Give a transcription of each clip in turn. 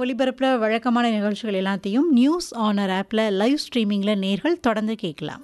ஒலிபரப்பில் வழக்கமான நிகழ்ச்சிகள் எல்லாத்தையும் நியூஸ் ஆனர் ஆப்பில் லைவ் ஸ்ட்ரீமிங்கில் நேர்கள் தொடர்ந்து கேட்கலாம்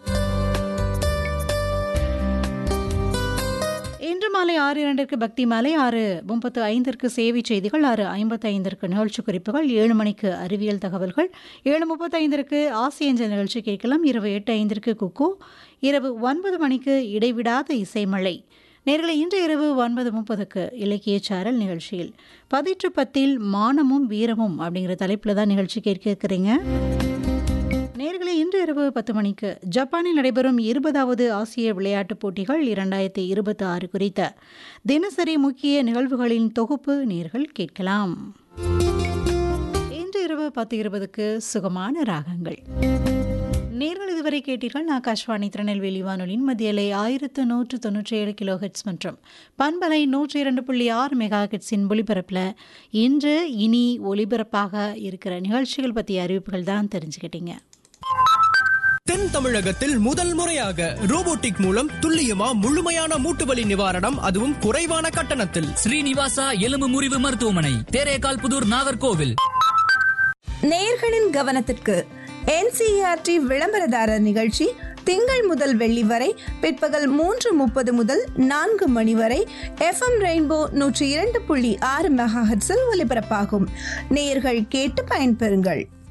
இன்று மாலை ஆறு இரண்டிற்கு பக்தி மாலை ஆறு முப்பத்து ஐந்திற்கு சேவை செய்திகள் ஆறு ஐம்பத்து ஐந்திற்கு நிகழ்ச்சி குறிப்புகள் ஏழு மணிக்கு அறிவியல் தகவல்கள் ஏழு முப்பத்தைந்திற்கு ஆசியஞ்ச நிகழ்ச்சி கேட்கலாம் இரவு எட்டு ஐந்திற்கு குக்கு இரவு ஒன்பது மணிக்கு இடைவிடாத இசைமழை நேர்களை இன்று இரவு ஒன்பது முப்பதுக்கு இலக்கிய சாரல் நிகழ்ச்சியில் பதிற்று பத்தில் மானமும் வீரமும் அப்படிங்கிற தலைப்பில் தான் நிகழ்ச்சி கேட்க இருக்கிறீங்க நேர்களை இன்று இரவு பத்து மணிக்கு ஜப்பானில் நடைபெறும் இருபதாவது ஆசிய விளையாட்டுப் போட்டிகள் இரண்டாயிரத்தி இருபத்தி ஆறு குறித்த தினசரி முக்கிய நிகழ்வுகளின் தொகுப்பு நேர்கள் கேட்கலாம் இன்று இரவு பத்து இருபதுக்கு சுகமான ராகங்கள் நேர்கள் இதுவரை கேட்டீர்கள் ஆகாஷ்வாணி திருநெல்வேலி வானொலியின் மத்தியலை ஆயிரத்து நூற்று தொன்னூற்றி ஏழு கிலோ ஹெட்ஸ் மற்றும் பண்பலை நூற்றி இரண்டு புள்ளி ஆறு மெகா ஹெட்ஸின் ஒலிபரப்பில் இன்று இனி ஒலிபரப்பாக இருக்கிற நிகழ்ச்சிகள் பற்றிய அறிவிப்புகள் தான் தெரிஞ்சுக்கிட்டீங்க தென் தமிழகத்தில் முதல் முறையாக ரோபோட்டிக் மூலம் துல்லியமா முழுமையான மூட்டு வலி நிவாரணம் அதுவும் குறைவான கட்டணத்தில் ஸ்ரீனிவாசா எலும்பு முறிவு மருத்துவமனை தேரேகால் புதூர் நாகர்கோவில் நேர்களின் கவனத்திற்கு என்சிஆர்டி விளம்பரதாரர் நிகழ்ச்சி திங்கள் முதல் வெள்ளி வரை பிற்பகல் மூன்று முப்பது முதல் நான்கு மணி வரை எஃப்எம் ரெயின்போ நூற்றி இரண்டு புள்ளி ஆறு மெகாஹட்ஸில் ஒலிபரப்பாகும் நேயர்கள் கேட்டு பயன்பெறுங்கள்